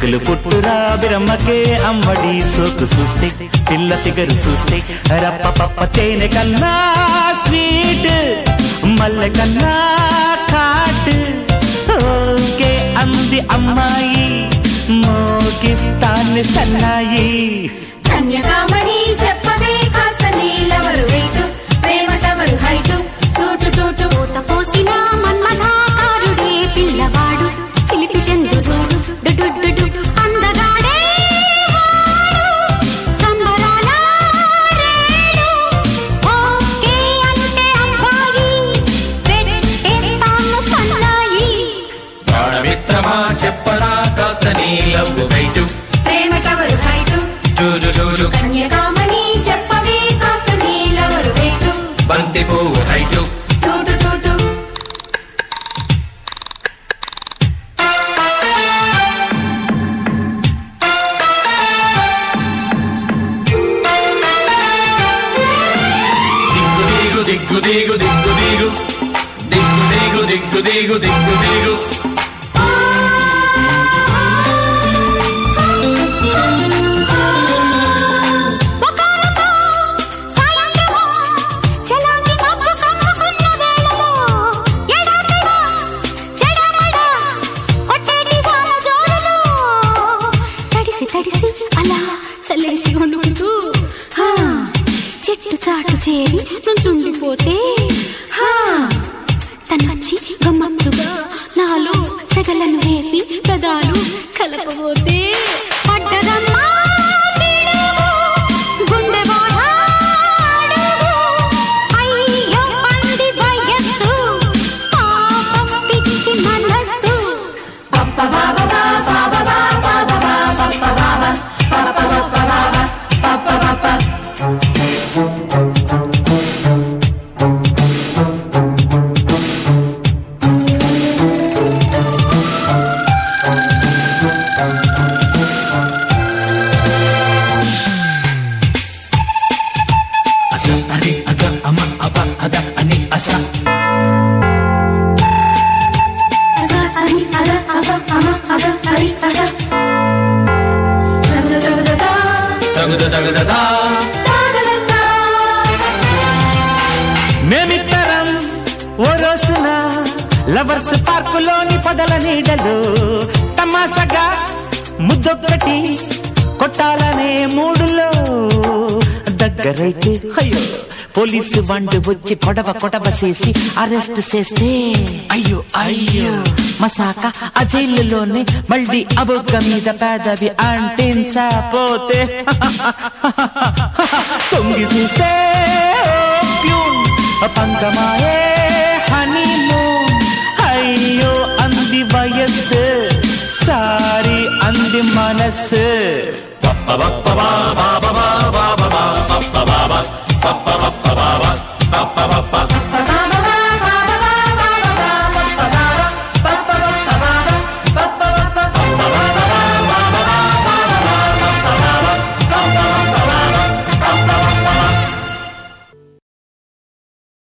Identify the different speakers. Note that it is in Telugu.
Speaker 1: కొడుకులు పుట్టురా బిరమ్మకే అమ్మడి సోకు చూస్తే పిల్ల ఫిగరు చూస్తే రప్ప పప్ప తేనె కన్నా స్వీట్ మల్లె కన్నా కాట్ ఓకే అంది అమ్మాయి మోగిస్తాను సన్నాయి
Speaker 2: కన్యకామణి చెప్పవే కాస్త నీలవరు వెయిటు ప్రేమ టవరు హైటు టూటు టూటు
Speaker 3: పూత పోసిన మన్మథాకారుడే పిల్లవాడు చిలిపి చంద్రుడు డుడుడుడు అందగాడే వాడు. సంబరాల రేడు. ఓకే అంటే అబ్బాయి పెట్టేస్తాను సన్నాయి
Speaker 4: ప్రాణమిత్రమా చెప్పరా కాస్త నీ లవ్వు వెయిటు
Speaker 2: ప్రేమ టవరు హైటు
Speaker 4: చూడు చూడు
Speaker 2: కన్యకామణి చెప్పవే కాస్త నీలవరు వెయిటు
Speaker 4: బంతి పువ్వు హైటు
Speaker 2: టూటు టూటు
Speaker 4: దిగ్గు దిగు దిగ్గు దిగు దిగు దిగు దిగు దిగ్గు దిగు దిగ్గు దిగు
Speaker 3: ఒకనొక సాయంత్రమో చలాకి మబ్బు కమ్ముకున్న వేళలో ఎడాపెడా చెడమడా కొట్టేటి వాన జోరులో తడిసి తడిసి అలా చల్లేసి వణుకుతూ హా, చెట్టు చాటు చేరి నుంచుండిపోతే హా, తనొచ్చి గమ్మత్తుగా నాలో సెగలను రేపి గదాలు కలపబోతే పడ్డదమ్మా పిడుగు, గుండె బాధ అడుగు. అయ్యో పంది వయస్సు, పాపం పిచ్చి మనస్సు
Speaker 2: పప్ప బాబ బాబ బాబ బాబ బాబ పప్ప బాబ పప్ప పప్ప బాబ పప్ప పప్ప
Speaker 4: అస అని అగ అమ అబ అద అని అస
Speaker 2: అస అని అల అబ అమ అగ హరి అస దగ దగ దగ
Speaker 4: తగుద తగుదదా
Speaker 2: తాగదత్త
Speaker 1: మేమిద్దరం ఓ రోజున లవర్స్ పార్కులోని పొదల నీడలు తమాసగా ముద్దొక్కటి కొట్టాలనే మూడులో దగ్గరైతే అయ్యో పోలీసు వండు వచ్చి కొడవ కొడవ చేసి అరెస్ట్ చేస్తే అయ్యో అయ్యో మసాక ఆ జైలులోనే మళ్ళీ అబొగ్గ మీద పేదవి అంటించపోతే తొంగి చూస్తే ఓప్యూన్ పంగమాయే హనీమూన్ అయ్యో అంది వయస్సు సారీ అంది మనస్సు
Speaker 4: పప్ప పప్ప బా